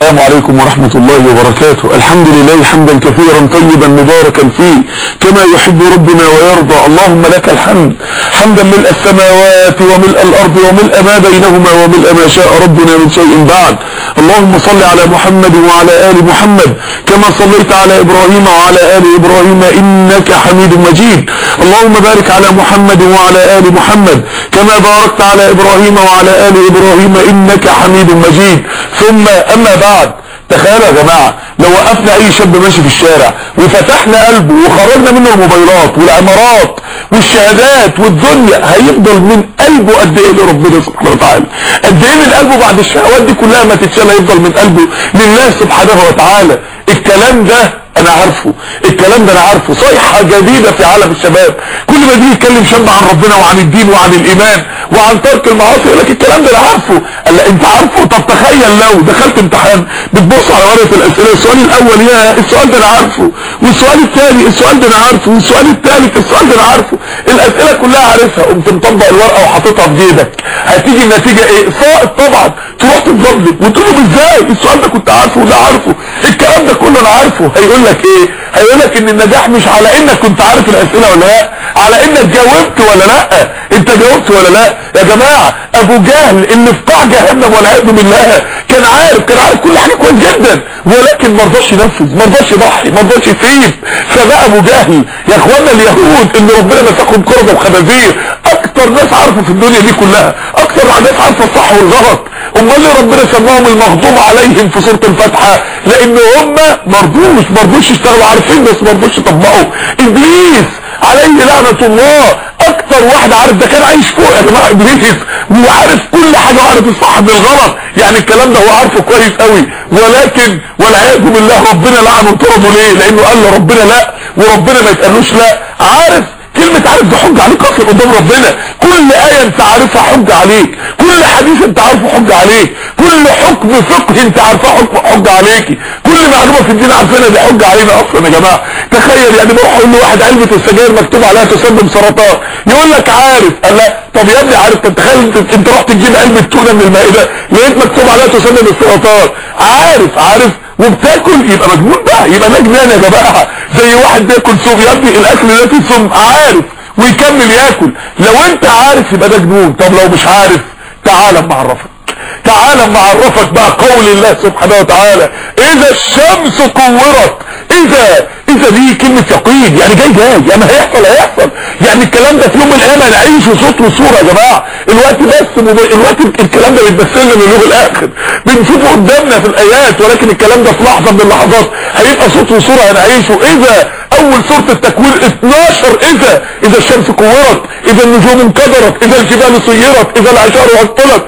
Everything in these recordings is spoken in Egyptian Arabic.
السلام عليكم ورحمة الله وبركاته الحمد لله حمدا كثيرا طيبا مباركا فيه كما يحب ربنا ويرضى اللهم لك الحمد حمدا ملء السماوات وملء الأرض وملء ما بينهما وملء ما شاء ربنا من شيء بعد اللهم صل على محمد وعلى آل محمد كما صليت على إبراهيم وعلى آل إبراهيم إنك حميد مجيد اللهم بارك على محمد وعلى آل محمد كما باركت على إبراهيم وعلى آل إبراهيم إنك حميد مجيد ثم أما بعد تخيلوا يا جماعة لو وقفنا اي شاب ماشي في الشارع وفتحنا قلبه وخرجنا منه الموبايلات والعمارات والشهادات والدنيا هيفضل من قلبه قد ايه لربنا سبحانه وتعالى قد ايه من قلبه بعد الشهوات دي كلها ما تتشال هيفضل من قلبه لله سبحانه وتعالى الكلام ده انا عارفه الكلام ده انا عارفه صيحة جديدة في عالم الشباب كل ما يجي يتكلم شاب عن ربنا وعن الدين وعن الايمان وعن ترك المعاصي يقول لك الكلام ده انا عارفه قال لا انت عارفه طب تخيل لو دخلت امتحان بتبص على ورقه الاسئله السؤال الاول يا السؤال ده انا عارفه والسؤال الثاني السؤال ده انا عارفه والسؤال الثالث السؤال ده انا عارفه الاسئله كلها عارفها قمت مطبق الورقه وحاططها في جيبك هتيجي النتيجه ايه ساقط طبعا تروح تتظلم وتقول له ازاي السؤال ده كنت عارفه وده عارفه الكلام ده كله انا عارفه هيقول لك ايه هيقول لك ان النجاح مش على انك كنت عارف الاسئله ولا لا على انك جاوبت ولا لا انت جاوبت ولا لا يا جماعه ابو جهل اللي في قاع جهنم والعياذ بالله كان عارف كان عارف كل حاجه كويس جدا ولكن ما رضاش ينفذ ما رضاش يضحي ما رضاش يسيب فبقى ابو جهل يا اخوانا اليهود اللي ربنا مسكهم قرده وخنازير اكتر ناس عارفه في الدنيا دي كلها اكتر ناس عارفه الصح والغلط امال ليه ربنا سماهم المغضوب عليهم في سوره الفاتحه لان هم ما رضوش ما رضوش يشتغلوا عارفين بس ما رضوش يطبقوا ابليس عليه لعنه الله اكتر واحد عارف ده كان عايش فوق يا جماعه ابليس وعارف كل حاجه وعارف الصح من الغلط يعني الكلام ده هو عارفه كويس قوي ولكن والعياذ بالله ربنا لعنه وطرده ليه لانه قال له ربنا لا وربنا ما يتقالوش لا عارف كلمة عارف ده حجة عليك اصلا قدام ربنا كل آية انت عارفها حجة عليك كل حديث انت عارفه حجة عليك كل حكم فقه انت عارفه حكم حجة عليكي كل معلومة في الدين عارفينها دي حجة علينا اصلا يا جماعة تخيل يعني بروح اقول لواحد علبة السجاير مكتوب عليها تسبب سرطان يقول لك عارف قال لا طب يا ابني عارف انت تخيل انت, انت رحت تجيب علبة تونة من المائدة لقيت مكتوب عليها تسبب السرطان عارف عارف وبتاكل يبقى مجنون بقى يبقى مجنون يا جماعه زي واحد بياكل سم يا ابني الاكل ده فيه سم عارف ويكمل ياكل لو انت عارف يبقى ده جنون طب لو مش عارف تعال اما اعرفك تعال اما اعرفك بقى قول الله سبحانه وتعالى اذا الشمس كورت اذا اذا دي كلمة يقين يعني جاي جاي يعني هيحصل هيحصل يعني الكلام ده في يوم من الايام هنعيشه صوت وصورة يا جماعة الوقت بس مب... الوقت الكلام ده بيتمثل لنا لليوم الاخر بنشوفه قدامنا في الايات ولكن الكلام ده في لحظة من اللحظات هيبقى صوت وصورة هنعيشه اذا اول سورة التكوير 12 اذا اذا الشمس كورت اذا النجوم انكدرت اذا الجبال سيرت اذا العشار عطلت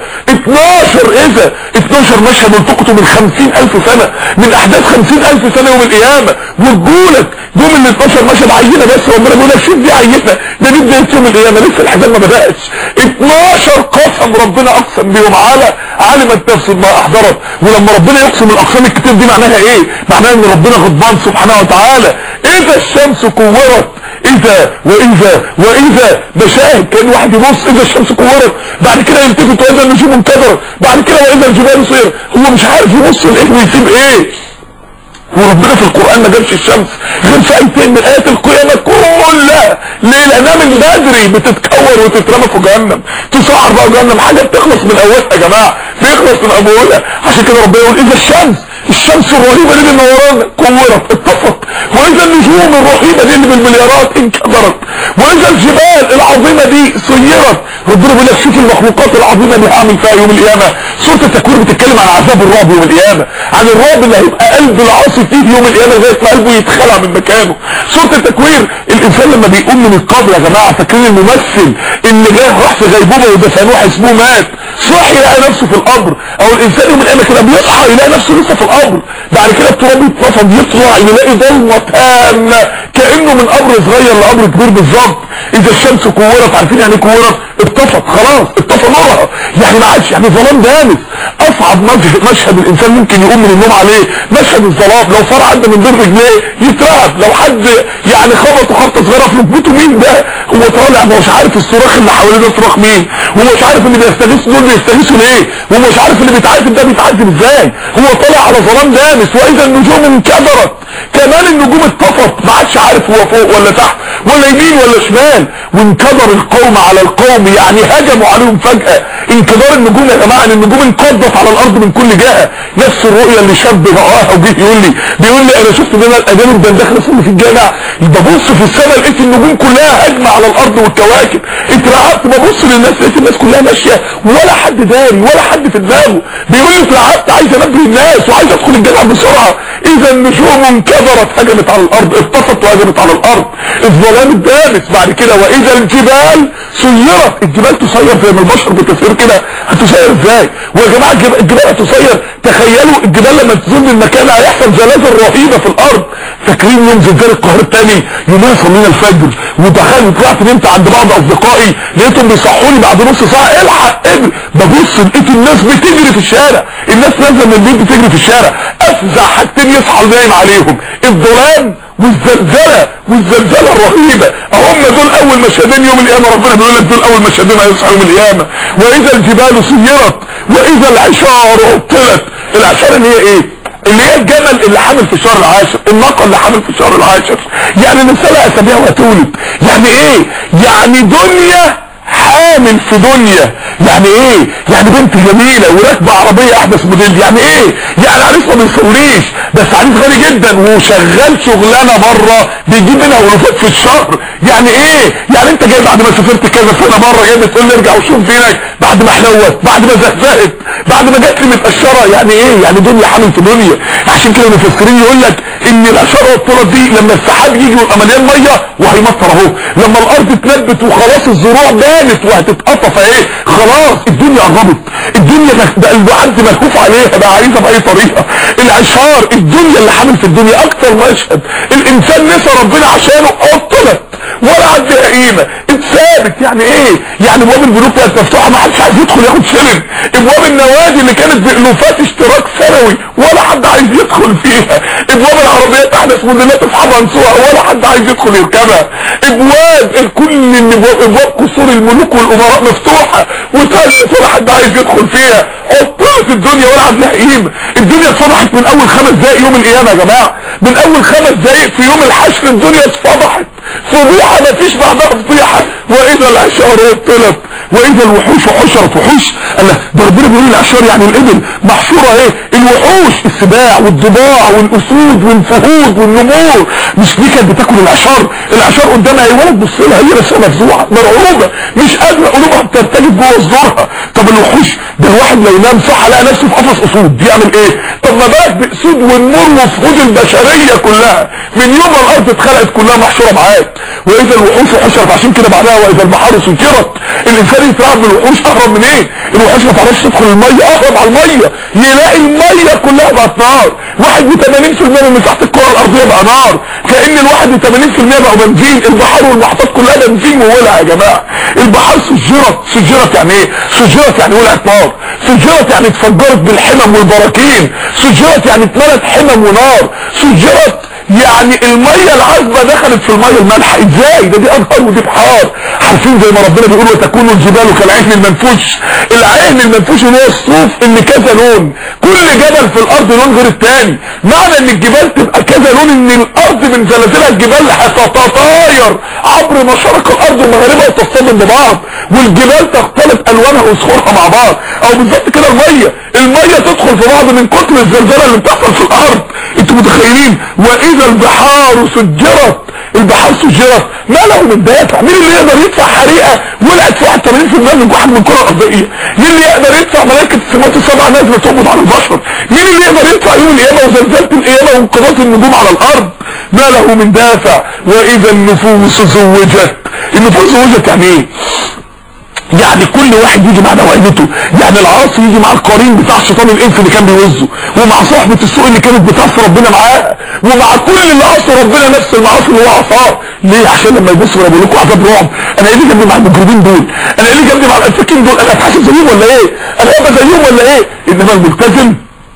12 اذا 12 مشهد التقطوا من 50 الف سنة من احداث 50 الف سنة يوم القيامة ورجولك دول من 12 مشهد عينة بس ربنا بيقول لك شوف دي عينة ده دي بداية يوم القيامة لسه الحزام ما بدأش 12 قسم ربنا اقسم بيهم على علمت نفس ما احضرت ولما ربنا يقسم الاقسام الكتير دي معناها ايه معناها ان ربنا غضبان سبحانه وتعالى اذا الشمس كورت اذا واذا واذا مشاهد كان واحد يبص اذا الشمس كورت بعد كده يلتفت واذا النجوم انكدرت بعد كده واذا الجبال صير هو مش عارف يبص لايه ويسيب ايه وربنا في القرآن ما جابش الشمس غير في ايتين من ايات القيامة كلها ليه لانها من بدري بتتكور وتترمى في جهنم تسعر بقى جهنم حاجة بتخلص من اولها يا جماعة بيخلص من اولها عشان كده ربنا يقول اذا الشمس الشمس الرهيبة دي اللي منورانا كورت اتطفت واذا النجوم الرهيبة دي اللي بالمليارات انكدرت واذا الجبال العظيمة دي سيرت ربنا بيقول لك شوف المخلوقات العظيمة اللي هعمل فيها يوم القيامة سورة التكوير بتتكلم عن عذاب الرعب يوم القيامة عن الرعب اللي هيبقى قلب العاصي فيه يوم القيامة لغاية ما قلبه يتخلع من مكانه سورة التكوير الانسان لما بيقوم من القبر يا جماعة فاكرين الممثل اللي جه راح في غيبوبة ودفنوه اسمه مات صحي يلاقي نفسه في القبر او الانسان يوم القيامة كده بيصحى يلاقي نفسه لسه في القبر بعد كده التراب يترفض يطلع يلاقي ظلمة تامة كأنه من قبر صغير لقبر كبير بالظبط اذا الشمس كورت عارفين يعني كورت اتطفت خلاص اتطفى نورها يعني ما عادش يعني ظلام دامس اصعب مشهد الانسان ممكن يقوم من النوم عليه مشهد الظلام لو صار عدى من دور رجليه يترعب لو حد يعني خبطه خبطه صغيره في ركبته مين ده هو طالع مش عارف الصراخ اللي حواليه ده صراخ مين هو مش عارف اللي بيستغيث دول بيستغيثوا ليه هو مش عارف اللي بيتعذب ده بيتعذب ازاي هو طالع على ظلام دامس واذا النجوم انكدرت كمان النجوم اتطفت ما عادش عارف هو فوق ولا تحت ولا يمين ولا شمال وانكدر القوم على القوم يعني هجموا عليهم فجأة انكدار النجوم يا جماعة النجوم انقضت على الارض من كل جهة نفس الرؤية اللي شاب رآها وجه يقول لي بيقول لي انا شفت ان انا الاجانب ده داخل اصلي في الجامع ببص في السماء لقيت النجوم كلها هجمة على الارض والكواكب اترعبت ببص للناس لقيت الناس كلها ماشية ولا حد داري ولا حد في دماغه بيقول لي اترعبت عايز انبه الناس وعايز ادخل الجامع بسرعة اذا النجوم انكدرت هجمت على الارض اتطفت وهجمت على الارض الظلام الدامس بعد كده واذا الجبال سيرت الجبال تسير زي ما البشر بتسير كده هتسير ازاي ويا جماعه الجبال هتسير تخيلوا الجبال لما تزول من مكانها هيحصل زلازل رهيبه في الارض فاكرين يوم زلزال القاهره الثاني يومين صلينا الفجر ودخلت طلعت نمت عند بعض اصدقائي لقيتهم بيصحوني بعد نص ساعه الحق اجري ببص لقيت الناس بتجري في الشارع الناس نازله من البيت بتجري في الشارع افزع حاجتين يصحى نايم عليهم الظلام والزلزلة والزلزلة الرهيبة هم دول اول مشهدين يوم القيامة ربنا بيقول لك دول اول مشهدين هيصحى يوم القيامة واذا الجبال سيرت واذا العشار عطلت العشار اللي هي ايه اللي هي الجمل اللي حامل في الشهر العاشر الناقة اللي حامل في الشهر العاشر يعني نسالها اسابيع وتولد يعني ايه يعني دنيا حامل في دنيا يعني ايه يعني بنت جميلة وراكبه عربية احدث موديل يعني ايه يعني عريس ما بيصليش بس عريس غني جدا وشغال شغلانه بره بيجيب منها ولفات في الشهر يعني ايه يعني انت جاي بعد ما سافرت كذا سنه بره جاي بتقول لي ارجع وشوف فينك بعد ما حلوت بعد ما زهزهت بعد ما جات لي متقشره يعني ايه يعني دنيا حامل في دنيا عشان كده المفسرين يقول لك ان الاشاره والطرد دي لما السحاب يجي ويبقى مليان ميه وهيمطر اهو لما الارض تنبت وخلاص الزروع بانت وهتتقطف اهي خلاص الدنيا قربت الدنيا بقى العبد ملهوف عليها بقى عايزها باي طريقه العشار الدنيا اللي حامل في الدنيا اكتر مشهد الانسان نسى ربنا عشانه عطلت ولا عندها قيمه اتثابت يعني ايه يعني ابواب البنوك كانت مفتوحه ما حدش عايز يدخل ياخد سلم ابواب النوادي اللي كانت بالوفات اشتراك سنوي ولا حد عايز يدخل فيها ابواب العربيات احدث موديلات اصحابها نسوها ولا حد عايز يدخل يركبها ابواب كل ابواب ابواب قصور الملوك والامراء مفتوحه وتهلت ولا حد عايز يدخل فيها عطلت الدنيا ولا عندها قيمه الدنيا اتفضحت من اول خمس دقايق يوم القيامه يا جماعه من اول خمس دقايق في يوم الحشر الدنيا اتفضحت فضيحة مفيش بعدها فضيحة واذا العشار طلب واذا الوحوش حشرت وحوش الله ده ربنا بيقول العشار يعني الابل محشورة ايه الوحوش السباع والضباع والاسود والفهود والنمور مش دي كانت بتاكل العشار العشار قدامها ايه ولا تبص لها هي نفسها مفزوعة مرعوبة مش قادرة قلوبها بترتجف جوه صدورها طب الوحوش ده الواحد لو نام صح لقى نفسه في قفص اسود بيعمل ايه طب ما بالك باسود والنور وفهود البشرية كلها من يوم ما الارض اتخلقت كلها محشورة معاك واذا الوحوش حشرت عشان كده بعدها واذا البحار سجرت الانسان يترعب من الوحوش اهرب من ايه الوحوش ما تعرفش تدخل الميه اهرب على الميه يلاقي الميه كلها بقت نار واحد و 80% من مساحه الكره الارضيه بقى نار كان الواحد و 80% بقى بنزين البحار والمحيطات كلها بنزين وولع يا جماعه البحار سجرت سجرت يعني ايه سجرت يعني ولعت نار سجرت يعني اتفجرت بالحمم والبراكين سجرت يعني اتملت حمم ونار سجرت يعني المية العذبة دخلت في المية المالحة ازاي ده دي انهار ودي بحار عارفين زي ما ربنا بيقول وتكون الجبال كالعهن المنفوش العهن المنفوش اللي هو الصوف اللي كذا لون كل جبل في الارض لون غير التاني معنى ان الجبال تبقى كذا لون ان الارض من زلازلها الجبال هتتطاير عبر مشارق الارض ومغاربها وتصطدم ببعض والجبال تختلط الوانها وصخورها مع بعض او بالظبط كده المية المية تدخل في بعض من كتر الزلزال اللي بتحصل في الارض انتوا متخيلين واذا البحار سجرت البحار سجرت ما له من دافع مين اللي يقدر يدفع حريقه ولعت في 81% من واحد من الكره الارضيه مين اللي يقدر يدفع ملائكه السماوات السبع نازله تقبض على البشر مين اللي يقدر يدفع يوم القيامه وزلزله القيامه وانقضاض النجوم على الارض ما له من دافع واذا النفوس زوجت النفوس زوجت يعني ايه يعني كل واحد يجي مع نوعيته يعني العاصي يجي مع القرين بتاع الشيطان الانس اللي كان بيوزه ومع صاحبة السوء اللي كانت بتعصي ربنا معاه ومع كل اللي عصى ربنا نفس المعاصي اللي هو عصاه ليه عشان لما يبصوا وانا بقول لكم عذاب رعب انا ايه اللي جنبي مع المجرمين دول انا ايه اللي جنبي مع الافاكين دول انا هتحاسب زيهم ولا ايه انا هبقى زيهم ولا ايه انما الملتزم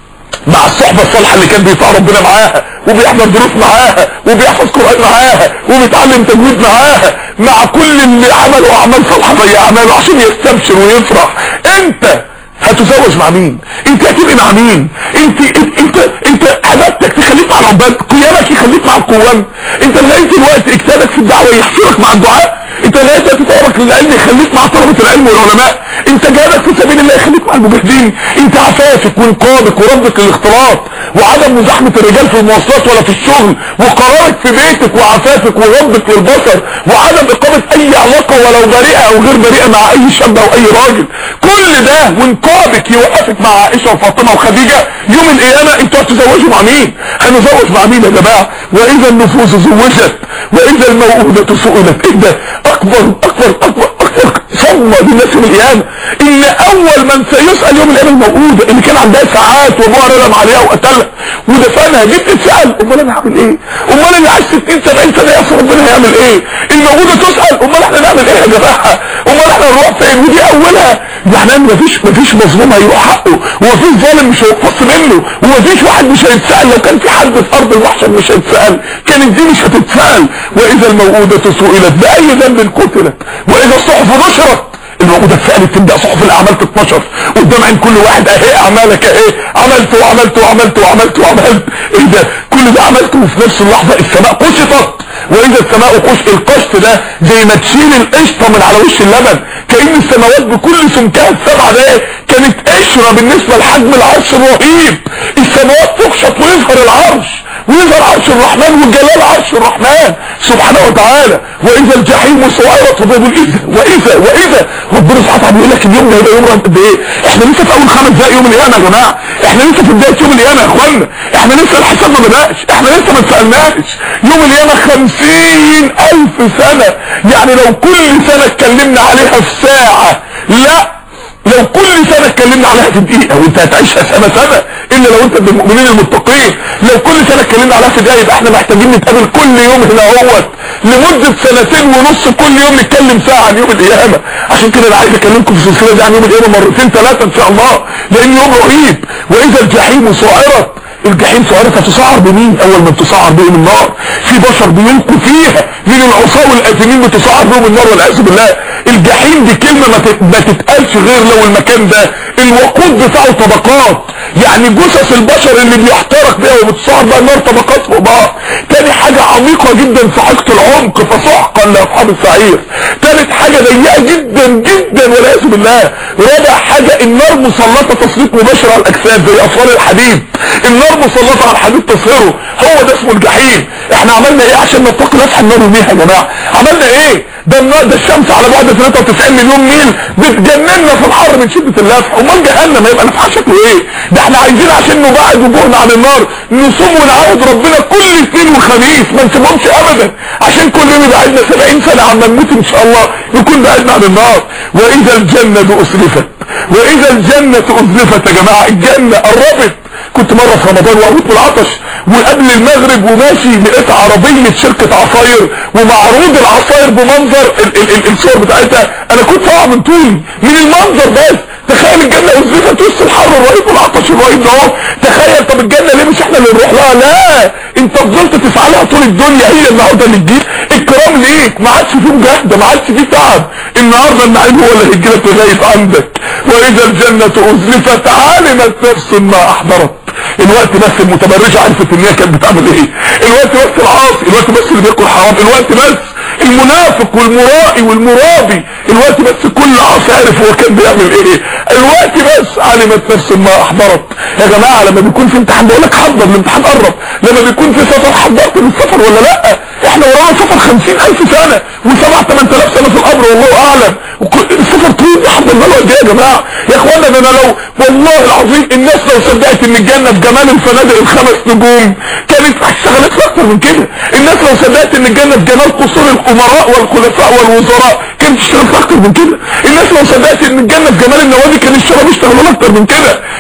مع الصحبة الصالحة اللي كان بيطاع ربنا معاها وبيحضر دروس معاها وبيحفظ قرآن معاها وبيتعلم تجويد معاها مع كل اللي عملوا اعمال صالحة زي اعماله عشان يستبشر ويفرح انت هتزوج مع مين انت هتبقى مع مين انت انت انت, انت عبادتك تخليك مع العباد قيامك يخليك مع القوام انت لقيت الوقت اجتهادك في الدعوة يحشرك مع الدعاء انت لقيت تطورك للعلم يخليك مع طلبة العلم والعلماء انت جهادك في سبيل الله يخليك مع المجاهدين انت عفافك وانقاذك ورفضك للاختلاط وعدم مزاحمة الرجال في المواصلات ولا في الشغل وقرارك في بيتك وعفافك ورفضك للبصر وعدم اقامة اي علاقة ولو بريئة او غير بريئة مع اي شاب او اي راجل كل ده وانقاذك يوقفك مع عائشة وفاطمة وخديجة يوم القيامة انتوا هتزوجوا مع مين هنزوج مع مين يا جماعة واذا النفوس زوجت واذا الموءودة سئلت ايه ده اكبر اكبر اكبر اكبر صدمة للناس يوم القيامة ان اول من سيسأل يوم القيامة الموءودة اللي كان عندها ساعات وابوها رلم عليها وقتلها ودفنها جيت تسأل امال انا هعمل ايه امال اللي عايش 60 70 سنة يا ربنا هيعمل ايه الموءودة تسأل امال احنا نعمل ايه يا جماعة امال احنا نروح فين ودي اولها يعني مفيش مفيش مظلوم هيروح حقه ومفيش ظالم مش هيقص منه ومفيش واحد مش هيتسأل لو كان في حد في ارض المحشر مش هيتسأل كانت دي مش هتتسأل واذا الموءودة سئلت باي ذنب قتلت واذا الصحف نشرت الموجودة اتسألت تبدأ صحف الاعمال تتنشر قدام عين كل واحد اهي اعمالك اهي عملت وعملت وعملت وعملت وعملت ايه ده كل ده عملته وفي نفس اللحظة السماء قشطت واذا السماء قشط القشط ده زي ما تشيل القشطة من على وش اللبن كأن السماوات بكل سمكها السبعة ده كانت قشرة بالنسبة لحجم العرش الرهيب السماوات تقشط ويظهر العرش ويظهر عرش الرحمن وجلال عرش الرحمن سبحانه وتعالى واذا الجحيم سعرت وباب الاذى واذا واذا ربنا سبحانه وتعالى بيقول لك اليوم ده هيبقى يوم قد ايه احنا لسه في اول خمس دقايق يوم القيامه يا جماعه احنا لسه في بدايه يوم القيامه يا اخوانا احنا لسه الحساب ما بداش احنا لسه ما اتسالناش يوم القيامه خمسين الف سنه يعني لو كل سنه اتكلمنا عليها في ساعه لا لو كل سنة اتكلمنا عليها في دقيقة وانت هتعيشها سنة سنة الا لو انت من المؤمنين المتقين لو كل سنة اتكلمنا عليها في دقيقة يبقى احنا محتاجين نتقابل كل يوم هنا اهوت لمدة سنتين ونص كل يوم نتكلم ساعة عن يوم القيامة عشان كده انا عايز اكلمكم في السلسلة دي عن يوم القيامة مرتين ثلاثة ان شاء الله لان يوم رهيب واذا الجحيم سعرت الجحيم سعرت هتسعر بمين اول ما بتسعر بهم النار في بشر بيلقوا فيها من العصاة والاثمين بتسعر بهم النار والعياذ بالله الجحيم دي كلمة ما تت- ما تتقالش غير لو المكان ده الوقود بتاعه طبقات يعني جثث البشر اللي بيحترق بيها وبتسعر بقى النار طبقات فوق بعض تاني حاجة عميقة جدا في حاجة العمق فسحقا لاصحاب السعير تالت حاجة ضيقة جدا جدا والعياذ بالله رابع حاجة النار مسلطة تسليط مباشر على الاجساد زي اطفال الحديد النار مسلطة على الحديد تصهره هو ده اسمه الجحيم احنا عملنا ايه عشان نتقي نفس النار بيها يا جماعة عملنا ايه ده النار ده الشمس على بعد 93 مليون ميل بتجننا في الحر من شدة اللفح امال جهنم هيبقى نفعها شكله ايه ده احنا عايزين عشان نبعد وجوهنا عن النار نصوم ونعود ربنا كل اثنين وخميس ما نسيبهمش ابدا عشان كل يوم يبعدنا 70 سنة عما نموت ان شاء الله نكون بعدنا عن النار واذا الجنة اسلفت واذا الجنة ازلفت يا جماعة الجنة قربت كنت مرة في رمضان واموت بالعطش وقبل المغرب وماشي لقيت عربية شركة عصاير ومعروض العصاير بمنظر ال ال ال الصور بتاعتها انا كنت طالع من طولي من المنظر بس تخيل الجنة ازلفت وسط الحر الرهيب والعطش الرهيب ده اهو تخيل طب الجنة ليه مش احنا اللي نروح لها لا انت فضلت تسعى لها طول الدنيا هي النهارده اللي تجيك الكرام ليك ما عادش فيه مجاهده ما عادش فيه تعب النهارده النعيم هو اللي هيجيلك لغايه عندك واذا الجنة ازلفت علمت نفس ما احضرت الوقت بس المتبرجة عرفت ان هي كانت بتعمل ايه الوقت بس العاصي الوقت بس اللي بياكل حرام الوقت بس المنافق والمرائي والمرابي الوقت بس كل عاصي عرف هو كان بيعمل ايه الوقت بس علمت نفس ما احضرت يا جماعة لما بيكون في امتحان بقول لك حضر الامتحان قرب لما بيكون في سفر حضرت للسفر ولا لا احنا ورانا سفر خمسين الف سنة وسبع تمن تلاف سنة في القبر والله اعلم وكل- السفر طويل حضرنا له قد ايه يا جماعة يا اخوانا ده انا لو والله العظيم الناس لو صدقت ان الجنة بجمال الفنادق الخمس نجوم كانت اشتغلت في اكتر من كده الناس لو صدقت ان الجنة بجمال قصور الامراء والخلفاء والوزراء كانت تشتغل في اكتر من كده الناس لو صدقت ان الجنة بجمال النوادي كان الشباب يشتغلوا اكتر من كده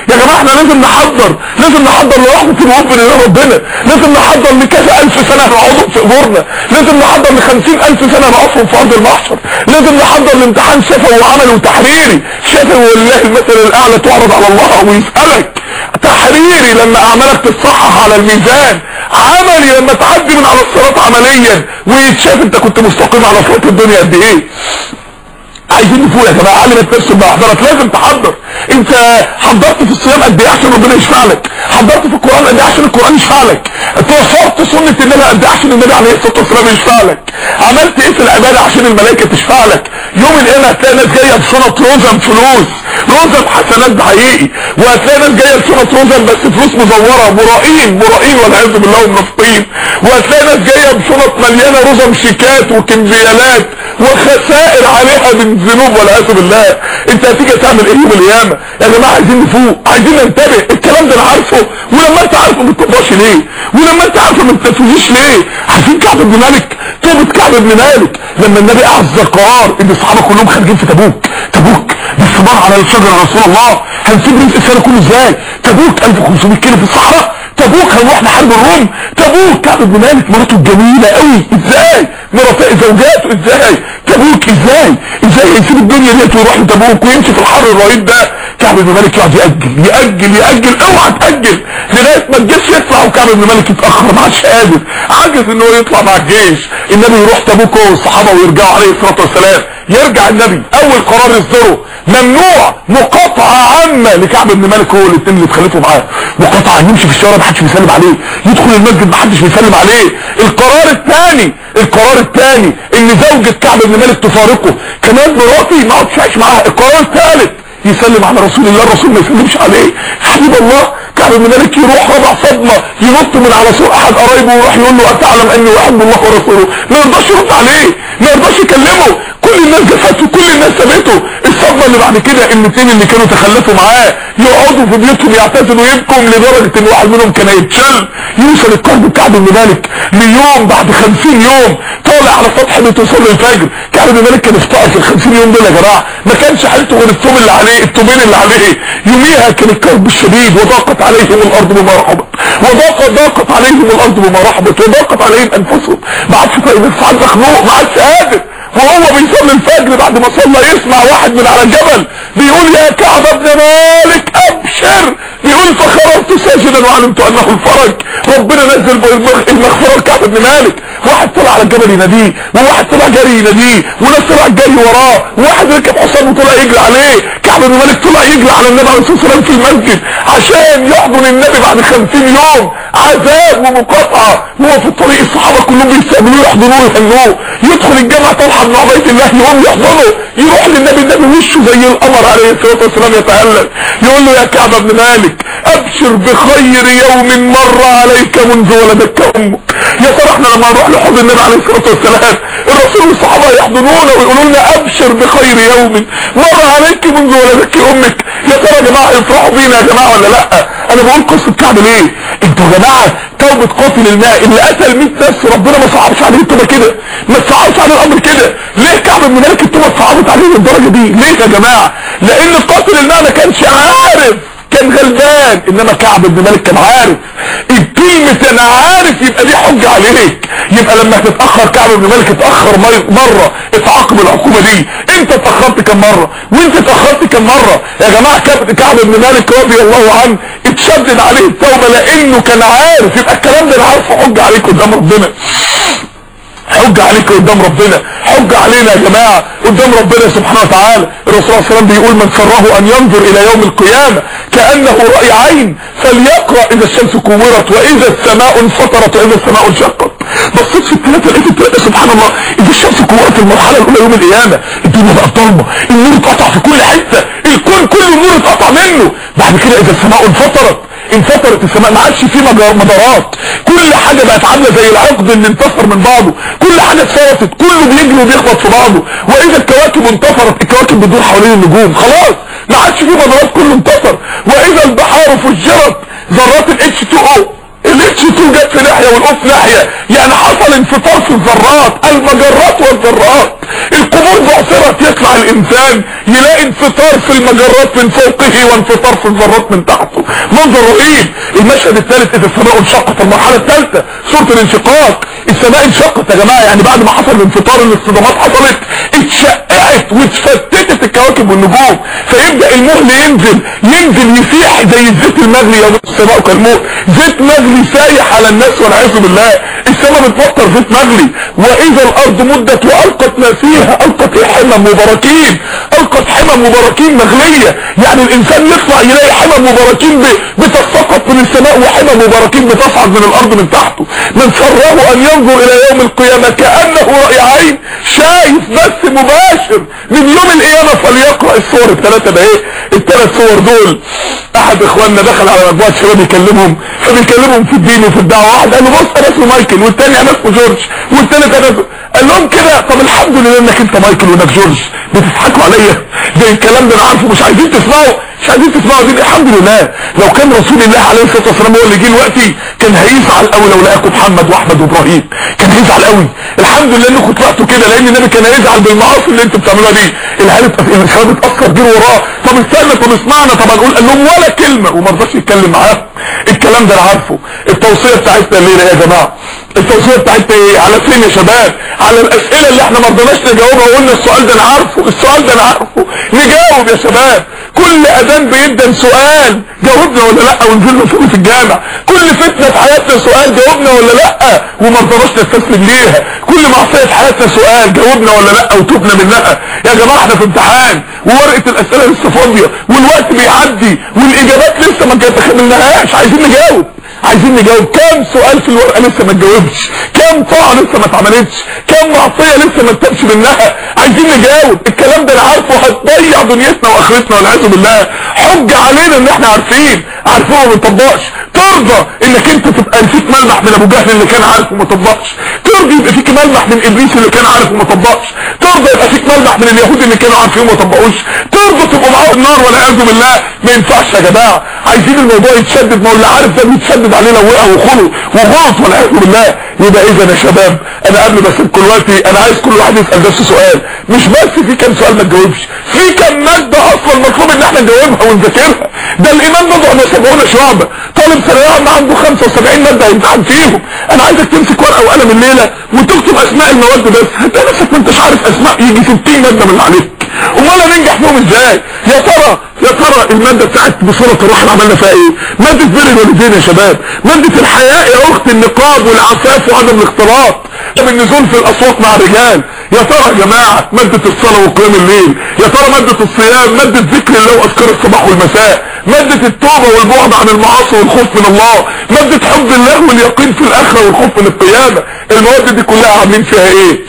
يا جماعه احنا لازم نحضر لازم نحضر لرحمه الوهاب من الله ربنا لازم نحضر لكذا الف سنه نقعدهم في قبورنا لازم نحضر لخمسين الف سنه نقفهم في ارض المحشر لازم نحضر لامتحان شفوي وعملي وتحريري شفوي والله المثل الاعلى تعرض على الله ويسالك تحريري لما اعمالك تتصحح على الميزان عملي لما تعدي من على الصراط عمليا ويتشاف انت كنت مستقيم على صراط الدنيا قد ايه عايزين نفوق يا جماعه علمت نفسك بحضرك لازم تحضر انت حضرت في الصيام قد ايه عشان ربنا يشفع لك حضرت في القران قد ايه عشان القران يشفع لك توفرت سنه النبي قد ايه عشان النبي عليه الصلاه والسلام يشفع لك عملت ايه في العباده عشان الملائكه تشفع لك يوم القيامه هتلاقي ناس جايه بشنط رزم فلوس رزم حسنات ده حقيقي وهتلاقي ناس جايه بشنط رزم بس فلوس مزوره مرائين مرائين والعياذ بالله ومنافقين وهتلاقي ناس جايه بشنط مليانه رزم شيكات وكمبيالات وخسائر عليها من ذنوب والعياذ بالله انت هتيجي تعمل ايه يوم القيامه يا جماعه عايزين نفوق عايزين ننتبه الكلام ده انا عارفه ولما انت عارفه ما بتطبقش ليه ولما انت عارفه ما بتنفذيش ليه عارفين كعب بن مالك توبه كعب بن مالك لما النبي اعز قرار ان الصحابه كلهم خارجين في تبوك تبوك بالصباح على الشجره يا رسول الله هنسيب رزق السنه كله ازاي تبوك 1500 كيلو في الصحراء تبوك هنروح نحارب الروم تبوك كعب بن مالك مراته الجميله قوي ازاي مرات زوجاته ازاي تبوك ازاي ازاي يسيب الدنيا ديت ويروح لتبوك ويمشي في الحر الرهيب ده كعب بن مالك يقعد يأجل يأجل يأجل اوعى تأجل لغايه ما الجيش يطلع وكعب بن مالك يتأخر ما عادش قادر عجز ان هو يطلع مع الجيش النبي يروح تبوك هو والصحابه ويرجعوا عليه الصلاه والسلام يرجع النبي اول قرار يصدره ممنوع مقاطعه عامه لكعب بن مالك هو الاثنين اللي اتخلفوا معاه مقاطعه يمشي في الشارع محدش بيسلم عليه يدخل المسجد محدش بيسلم عليه القرار الثاني القرار الثاني ان زوجة كعب بن مالك تفارقه كمان مراتي ما اقعدش اعيش معاها القرار الثالث يسلم على رسول الله الرسول ما يسلمش عليه حبيب الله كعب بن مالك يروح ربع صدمه ينط من على سوق احد قرايبه ويروح يقول له اتعلم اني احب الله ورسوله ما يرضاش يرد عليه ما يرضاش يكلمه كل الناس جفته كل الناس سابته الصدمه اللي بعد كده الاثنين اللي كانوا تخلفوا معاه يقعدوا في بيوتهم يعتزلوا يبكوا لدرجه ان واحد منهم كان هيتشل يوصل القلب كعب بن مالك ليوم بعد 50 يوم طالع على سطح بيته يصلي الفجر كعب بن مالك كان افتقر في ال 50 يوم دول يا جماعه ما كانش حالته غير الثوب اللي عليه الثوبين اللي عليه يوميها كان الكرب الشديد وضاقت عليهم الارض بما رحبت وضاقت ضاقت عليهم الارض بما رحبت وضاقت عليهم انفسهم ما عادش طيب ساعات مخنوق ما عادش قادر وهو بيصلي الفجر بعد ما صلى يسمع واحد من على الجبل بيقول يا كعب بن مالك ابشر بيقول فخرجت ساجدا وعلمت انه الفرج ربنا نزل المغفره لكعب بن مالك واحد طلع على الجبل يناديه وواحد طلع جري يناديه وناس طلع جري وراه وواحد ركب حصان وطلع يجري عليه كعب بن مالك طلع يجري على النبي عليه الصلاه والسلام في المسجد عشان يحضن النبي بعد 50 يوم عذاب ومقاطعه وهو في الطريق الصحابه كلهم بيستقبلوه يحضنوه يهنوه يدخل الجامع طلحه بن عبيد الله يقوم يحضنه يروح للنبي النبي وشه زي القمر عليه الصلاه والسلام يتهلل يقول له يا كعب بن مالك ابشر بخير يوم مر عليك منذ ولدتك امك يا ترى احنا لما نروح لحضن النبي عليه الصلاه والسلام الرسول والصحابه يحضنونا ويقولوا لنا ابشر بخير يوم مر عليك منذ ولدتك امك يا ترى يا جماعه يفرحوا بينا يا جماعه ولا لا انا بقول قصه كعب ليه انتوا يا جماعه توبه قاتل الماء اللي قتل 100 نفس ربنا ما صعبش عليه التوبه كده ما تصعبش عليه الامر كده ليه كعب بن مالك التوبه اتصعبت عليه للدرجه دي ليه يا جماعه لان قاتل الماء ما كانش عارف كان غلبان انما كعب بن مالك كان عارف الكلمة انا عارف يبقى دي حجة عليك يبقى لما تتأخر كعب بن مالك اتأخر مرة اتعاقب العقوبة دي انت اتأخرت كم مرة وانت اتأخرت كم مرة يا جماعة كعب بن مالك رضي الله عنه اتشدد عليه التوبة لانه كان عارف يبقى الكلام ده انا عارفه حجة عليك قدام ربنا حجة عليك قدام ربنا حجة علينا يا جماعة قدام ربنا سبحانه وتعالى الرسول صلى الله عليه وسلم بيقول من سره ان ينظر الى يوم القيامة كأنه رأي عين فليقرأ اذا الشمس كورت واذا السماء انفطرت واذا السماء انشقت بصيت في الثلاثة لقيت الثلاثة سبحان الله اذا الشمس كورت المرحلة الاولى يوم القيامة الدنيا بقت ضلمة النور اتقطع في كل حتة الكون كله النور اتقطع منه بعد كده اذا السماء انفطرت انفطرت السماء ما عادش فيه مدارات كل حاجة بقت عاملة زي العقد اللي انتصر من بعضه كل حاجة اتفرطت كله بيجري وبيخبط في بعضه واذا الكواكب انتصرت الكواكب بتدور حوالين النجوم خلاص ما عادش فيه مدارات كله انتصر واذا البحار فجرت ذرات ال H2O ال اتش جت في ناحيه والاو في ناحيه يعني حصل انفطار في الذرات المجرات والذرات القبور بعثرت يطلع الانسان يلاقي انفطار في المجرات من فوقه وانفطار في الذرات من تحته منظر رهيب المشهد الثالث اذا السماء انشقت المرحله الثالثه سوره الانشقاق السماء انشقت يا جماعه يعني بعد ما حصل الانفطار الاصطدامات حصلت اتشققت واتفتتت الكواكب والنجوم فيبدا المهل ينزل ينزل يسيح زي الزيت المغلي يا السماء كالموت زيت مغلي سايح على الناس والعياذ بالله السماء بتمطر زيت مغلي واذا الارض مدت والقت ما فيها القت حمم مباركين القت حمم مباركين مغليه يعني الانسان يطلع يلاقي حمم مباركين بتسقط من السماء وحمم مباركين بتصعد من الارض من تحته من سره ان ينظر الى يوم القيامه كانه راي عين شايف بس مباشر من يوم القيامه فليقرا الصور الثلاثه ده ايه الثلاث صور دول احد اخواننا دخل على مجموعه شباب يكلمهم فبيكلمهم في الدين وفي الدعوه واحد قال له بص انا اسمي مايكل والتاني انا اسمه جورج والتالت انا اسمه قال لهم كده طب الحمد لله انك انت مايكل وانك جورج بتضحكوا عليا ده الكلام ده انا عارفه مش عايزين تسمعوا مش عايزين تسمعوا دي الحمد لله لو كان رسول الله عليه الصلاه والسلام هو اللي جه دلوقتي كان هيزعل قوي لو لقاكم محمد واحمد وابراهيم كان هيزعل قوي الحمد لله انكم طلعتوا كده لان النبي كان هيزعل بالمعاصي اللي انتوا بتعملوها دي العيال الشباب اتاثر جروا وراه طب استنى طب اسمعنا طب هنقول قال لهم ولا كلمه وما رضاش يتكلم معاهم الكلام ده انا عارفه التوصيه بتاعتنا الليله يا جماعه التوصيه بتاعتنا ايه على فين يا شباب على الاسئله اللي احنا ما رضناش نجاوبها وقلنا السؤال ده انا عارفه السؤال ده انا عارفه نجاوب يا شباب كل اذان بيدن سؤال جاوبنا ولا لا ونزلنا فوق في الجامع كل فتنه في حياتنا سؤال جاوبنا ولا لا وما رضناش نستسلم ليها كل معصيه في حياتنا سؤال جاوبنا ولا لا وتوبنا منها يا جماعه احنا في امتحان وورقه الاسئله لسه فاضيه والوقت بيعدي والاجابات لسه ما كملناهاش عايزين نجاوب عايزين نجاوب كام سؤال في الورقه لسه ما اتجاوبش كام طاعه لسه ما اتعملتش كام معصيه لسه ما انتبش منها عايزين نجاوب الكلام ده انا عارفه هتضيع دنيتنا واخرتنا والعياذ بالله حجه علينا ان احنا عارفين عارفين وما بنطبقش ترضى انك انت تبقى فيك ملمح من ابو جهل اللي كان عارف وما طبقش ترضى يبقى فيك ملمح من ابليس اللي كان عارف وما طبقش ترضى يبقى فيك ملمح من اليهود اللي كانوا عارفين وما طبقوش ترضى تبقوا معاه النار والعياذ بالله ما ينفعش يا جماعه عايزين الموضوع يتشدد ما هو اللي عارف ده بيتشدد عليه لو وقع وخلو وغلط والعياذ بالله يبقى اذا يا شباب انا قبل ما اسيبكم دلوقتي انا عايز كل واحد يسال نفسه سؤال مش بس في كام سؤال ما تجاوبش في كام ماده اصلا مطلوب ان احنا نجاوبها ونذاكرها ده الايمان بضع من 70 شعبه طالب ثانويه عامه عنده 75 ماده هيمتحن فيهم انا عايزك تمسك ورقه وقلم الليله وتكتب اسماء المواد بس هتلاقي نفسك ما انتش عارف اسماء يجي 60 ماده من اللي عليك امال هننجح فيهم ازاي يا ترى يا ترى الماده بتاعت بصوره الرحمه عملنا فيها ايه ماده بر الوالدين يا شباب ماده الحياء يا اخت النقاب والعفاف وعدم الاختلاط النزول في الاصوات مع الرجال يا ترى يا جماعه ماده الصلاه وقيام الليل يا ترى ماده الصيام ماده ذكر الله واذكار الصباح والمساء ماده التوبه والبعد عن المعاصي والخوف من الله ماده حب الله واليقين في الاخره والخوف من القيامه المواد دي كلها عاملين فيها ايه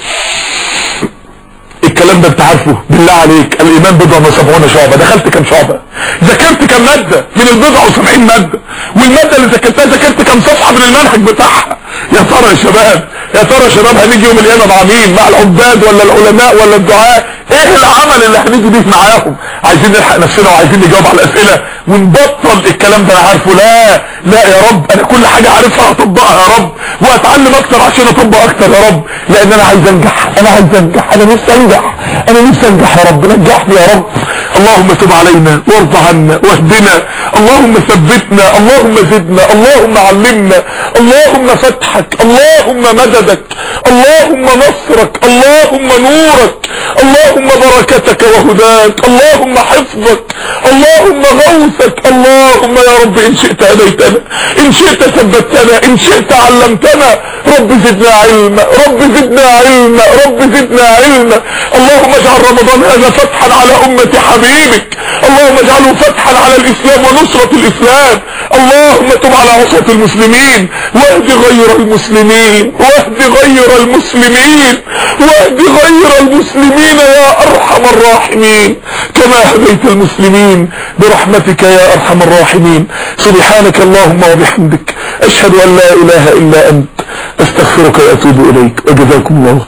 الكلام ده انت عارفه بالله عليك الايمان بضع وسبعون شعبة دخلت كام شعبة ذاكرت كام مادة من البضع وسبعين مادة والمادة اللي ذاكرتها ذاكرت كام صفحة من المنهج بتاعها يا ترى يا شباب يا ترى يا شباب هنيجي يوم القيامة مع مين مع العباد ولا العلماء ولا الدعاء ايه العمل اللي هنيجي بيه معاهم عايزين نلحق نفسنا وعايزين نجاوب على الاسئلة ونبطل الكلام ده انا عارفه لا لا يا رب انا كل حاجة عارفها هطبقها يا رب واتعلم اكتر عشان اطبق اكتر يا رب لان انا عايز انجح انا عايز انجح انا نفسي انجح انا نفسي انجح يا رب نجحني يا رب اللهم تب علينا وارض عنا واهدنا اللهم ثبتنا اللهم زدنا اللهم علمنا اللهم فتحك اللهم مددك اللهم نصرك اللهم نورك اللهم بركتك وهداك اللهم حفظك اللهم غوثك اللهم يا رب ان شئت هديتنا ان شئت ثبتنا ان شئت علمتنا رب زدنا علما رب زدنا علما رب زدنا علما اللهم اجعل رمضان هذا فتحا على امة حبيبك اللهم اجعله فتحا على الاسلام ونصرة الاسلام اللهم تب على عصاة المسلمين واهد غير المسلمين واهد غير المسلمين واهد غير المسلمين يا ارحم الراحمين كما هديت المسلمين برحمتك يا ارحم الراحمين سبحانك اللهم وبحمدك اشهد ان لا اله الا انت استغفرك واتوب اليك وجزاكم الله